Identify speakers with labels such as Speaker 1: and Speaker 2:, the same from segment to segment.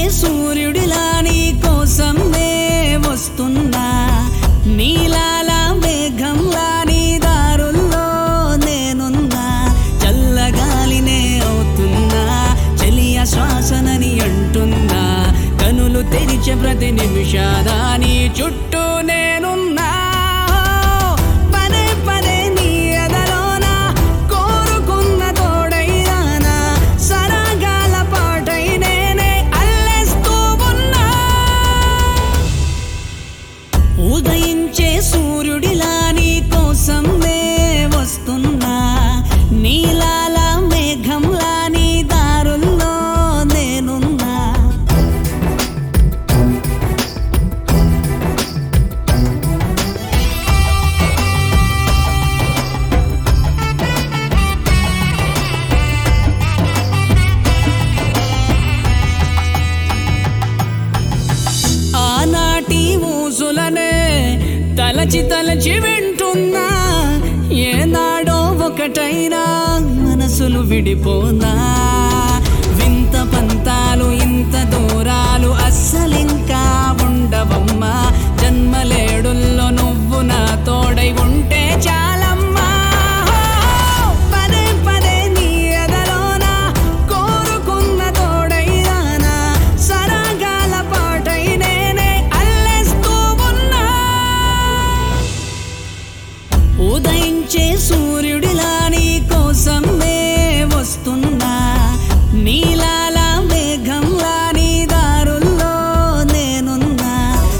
Speaker 1: సూర్యుడిలా నీ కోసమే వస్తున్నా నీలాల మేఘంలా నీ దారుల్లో నేనున్నా చల్లగాలినే అవుతున్నా చలియ శ్వాసనని అంటున్నా కనులు తెరిచే ప్రతి నిమిషాన నీ చుట్టూ నేనున్నా పదే పదే నీ ఎదలోన కోరుకున్న తోడైనానా సరాగాల పాటై నేనే అల్లేస్తూ ఉన్నా ఉదయించే సూర్యుడిలా నీ కోసమే వస్తున్నా నీలాల మేఘంలా నీ దారుల్లో నేనున్నా ఆనాటి ఊసులనే తలచి తలచి వింటున్నా ఏనాడో ఒకటైనా మనసులు విడిపోనా వింత పంతాలు ఇంత దూరాలు అస్సలింకా ఉండవమ్మా జన్మలేడుల్లో నువ్వు నా తోడై ఉంటే చాలమ్మా పదే పదే నీ ఎదలోన కోరుకున్న తోడైనానా సరాగాల పాటై నేనే అల్లేస్తూ ఉన్నా ఉదయించే సూర్యుడిలా నీ కోసమే వస్తున్నా నీలాల మేఘంలా నీ దారుల్లో నేనున్నా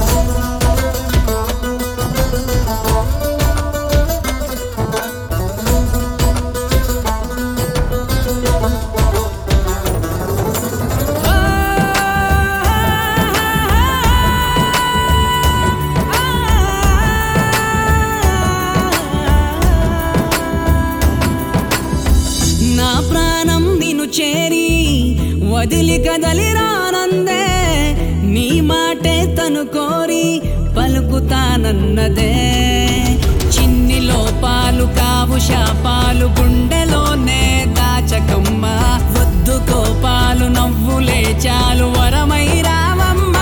Speaker 1: నా ప్రాణం నిన్ను చేరి వదిలి కదలి రానందే నీ మాటే తను కోరి పలుకుతానన్నదే చిన్ని లోపాలు కావు శాపాలు గుండెలోనే దాచకమ్మ వద్దు కోపాలు నవ్వులే చాలు వరమై రావమ్మ